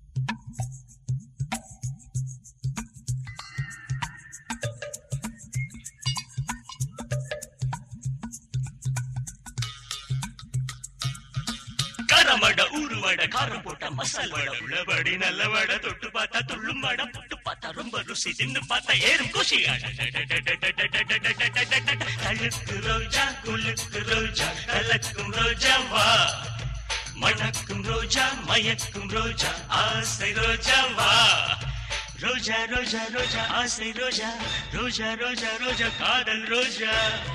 கரமட ஊருவட காரம் போட்ட மசால் வட உள்ளபடி நல்ல வட தொட்டு பார்த்தா துள்ளும் வட புட்டு பார்த்தா ரொம்ப ருசி தின்னு பார்த்தா ஏறும் குஷி தழுக்கு ரோஜா குலுக்கு ரோஜா கலக்கும் ரோஜா வா மணக்கும் ரோஜா மயக்கும் ரோஜா ஆசை ரோஜா வா ரோஜா ரோஜா ரோஜா ஆசை ரோஜா ரோஜா ரோஜா ரோஜா காதல் ரோஜா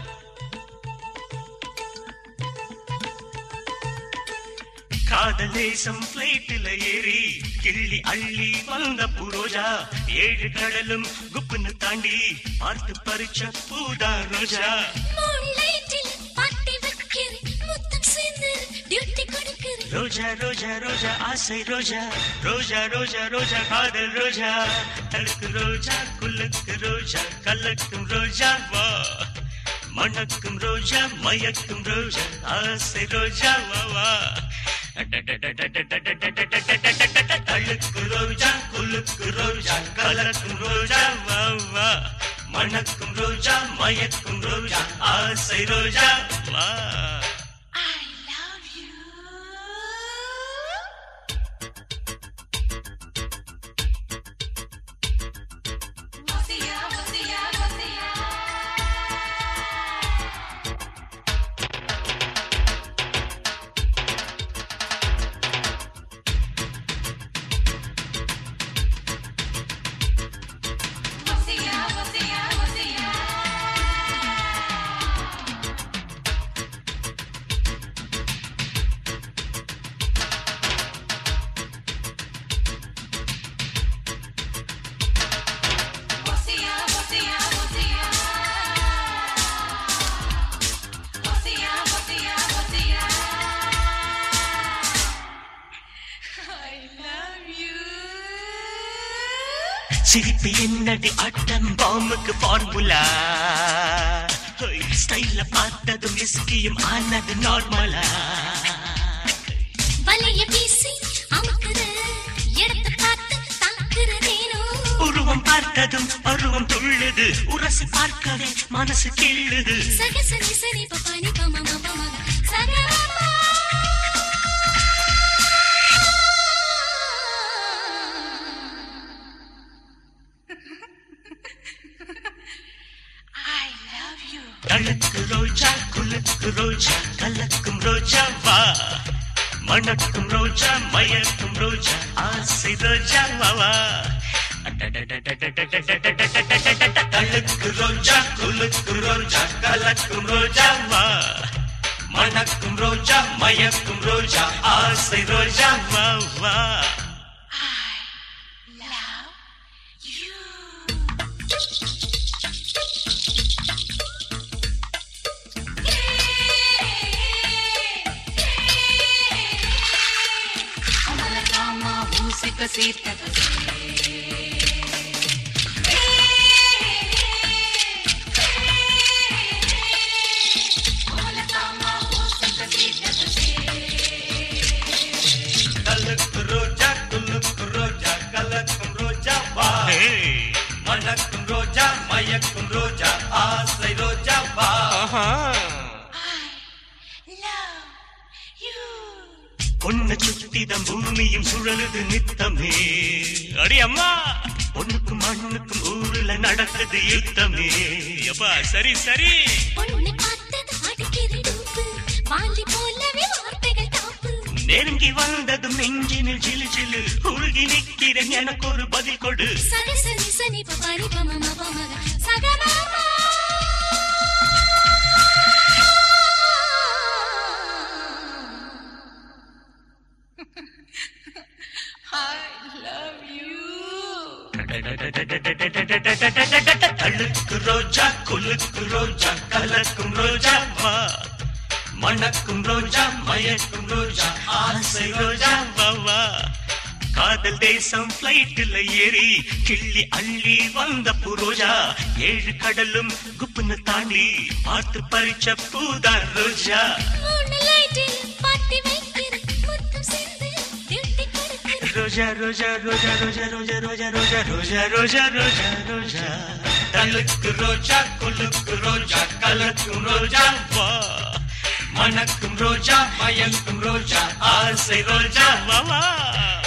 காதல் தேசம் பிளைட்டில் ஏறி கிள்ளி அள்ளி வந்த புரோஜா ஏழு கடலும் குப்புன்னு தாண்டி பார்த்து பறிச்ச பூதா ரோஜா மூளையில் பாட்டி வைக்கிறேன் முத்தம் சேர்ந்து டியூட்டி கொடுக்கிறேன் ரோஜா ரோஜா ரோஜா ஆசை ரோஜா ரோஜா ரோஜா ரோஜா காதல் ரோஜா தடுக்கு ரோஜா குலுக்கு ரோஜா கலக்கும் ரோஜா வா மணக்கும் ரோஜா மயக்கும் ரோஜா ஆசை ரோஜா வா வா தழுக்கு ரோஜா குலுக்கு ரோஜா கலக்கும் ரோஜா வா வா மணக்கும் ரோஜா மயக்கும் ரோஜா ஆசை ரோஜா வா I love you. வசியா வசியா வசியா வசியா வசியா வசியா வசியா வசியா வசியா வசியா வசியா வசியா I love you சிரிப்பு என்னடி அட்டம் பாம்புக்கு ஃபார்முலா ஸ்டைல பார்த்ததும் விஸ்கியும் ஆனது நார்மலா வலைய வீசி அமுக்குற இடத்தை பார்த்து தாக்குறதேனோ உருவம் பார்த்ததும் அருவம் துள்ளுது உரசி பார்க்கவே மனசு கிள்ளுது சக சரி சரி பப்பானி பம மப மக சகரமா I love you. தழுக்கு ரோஜா குலுக்கு ரோஜா கலக்கும் ரோஜா வா மணக்கும் ரோஜா மயக்கும் ரோஜா ஆசை ரோஜா வா வா தழுக்கு ரோஜா குலுக்கு ரோஜா கலக்கும் ரோஜா வா மணக்கும் ரோஜா மயக்கும் ரோஜா ஆசை ரோஜா வா வா Love you. música cita கலக்கு ரோஜா குலுக்கு ரோஜா கலக்கும் ரோஜா வா மணக்கும் ரோஜா மயக்கும் ரோஜா ஆசை ரோஜா வா love you. பொண்ணு சுத்திதம் பூமியும் சுழலுது நித்தமே அடி அம்மா பொண்ணுக்கும் மண்ணுக்கும் ஊருல நடக்குது யுத்தமே அப்பா சரி சரி பொண்ணு பார்த்தது அடிக்கிற டூப்பு. வாலி போலவே வார்த்தைகள் டாப்பு. நெருங்கி வந்ததும் நெஞ்சினில் ஜிலு ஜிலு உருகி நிற்கிறேன் எனக்கு ஒரு பதில் கொடு சரி சரி சனி பபாரி பம மப மக சகமாமா. தழுக்கு ரோஜா குலுக்கு ரோஜா கலக்கும் ரோஜா வா மணக்கும் ரோஜா மயக்கும் ரோஜா ஆசை ரோஜா வா வா காதல் தேசம் பிளைட்டில் ஏறி கிள்ளி அள்ளி வந்த புரோஜா ஏழு கடலும் குப்புன்னு தாண்டி பார்த்து பறிச்ச பூதா ரோஜா மூணு லைட்டில் பாட்டி வைக்கிறேன். முத்தம் சேர்ந்து டியூட்டி கொடுக்கிறேன். ரோஜா ரோஜா ரோஜா ரோஜா ரோஜா ரோஜா ரோஜா ரோஜா ரோஜா ரோஜா ரோஜா தலுக்கு ரோஜா குலுக்கு ரோஜா கலக்கும் ரோஜா வா மணக்கும் ரோஜா மயக்கும் ரோஜா ஆசை ரோஜா வா வா